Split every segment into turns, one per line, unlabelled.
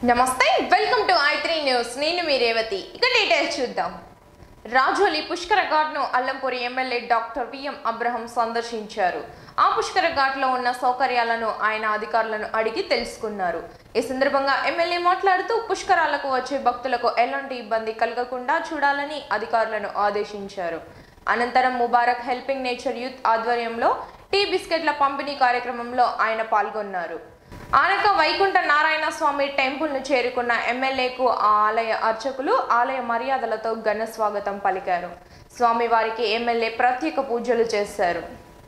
నమస్తే welcome to I three news నేను మీ రేవతి ఇక డీటెయిల్స్ చూద్దాం రాజోలి పుష్కర ఘాట్ను అల్లంపూరి ఎమ్మెల్యే డాక్టర్ విఎం అబ్రహం సందర్శించారు ఆ పుష్కర ఘాట్లో ఉన్న సౌకర్యాలను ఆయన అధికారులను అడిగి తెలుసుకున్నారు ఈ సందర్భంగా ఎమ్మెల్యే మాట్లాడుతూ పుష్కరాలకు వచ్చే భక్తులకు ఎలాంటి ఇబ్బంది కలగకుండా చూడాలని అధికారులను ఆదేశించారు అనంతరం ముబారక్ హెల్పింగ్ నేచర్ యూత్ ఆధ్వర్యంలో టీ బిస్కెట్ల పంపిణీ కార్యక్రమంలో ఆయన పాల్గొన్నారు ఆనక వైకుంఠ నారాయణ స్వామి టెంపుల్ ను చేరుకున్న ఎమ్మెల్యేకు ఆ ఆలయ అర్చకులు ఆలయ మర్యాదలతో ఘన స్వాగతం పలికారు స్వామివారికి ఎమ్మెల్యే ప్రత్యేక పూజలు చేశారు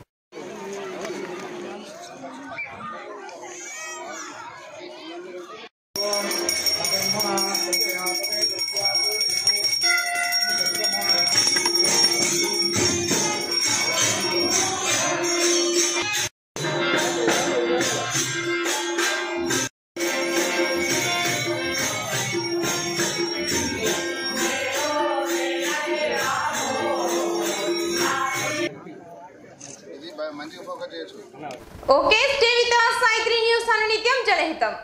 ఇది బ- మంచిగా ఫోకస్ చేయొచ్చు
ఓకే స్టే విత్ సాయిత్రి న్యూస్ అనునిత్యం జనహితం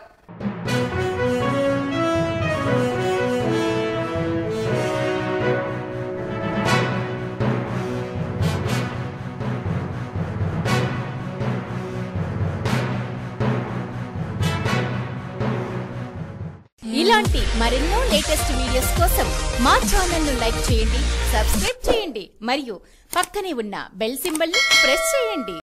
ఇలాంటి మరెన్నో లేటెస్ట్ వీడియోస్ కోసం మా ఛానల్ ను లైక్ చేయండి సబ్స్క్రైబ్ చేయండి మరియు పక్కనే ఉన్న బెల్ సింబల్ ని ప్రెస్ చేయండి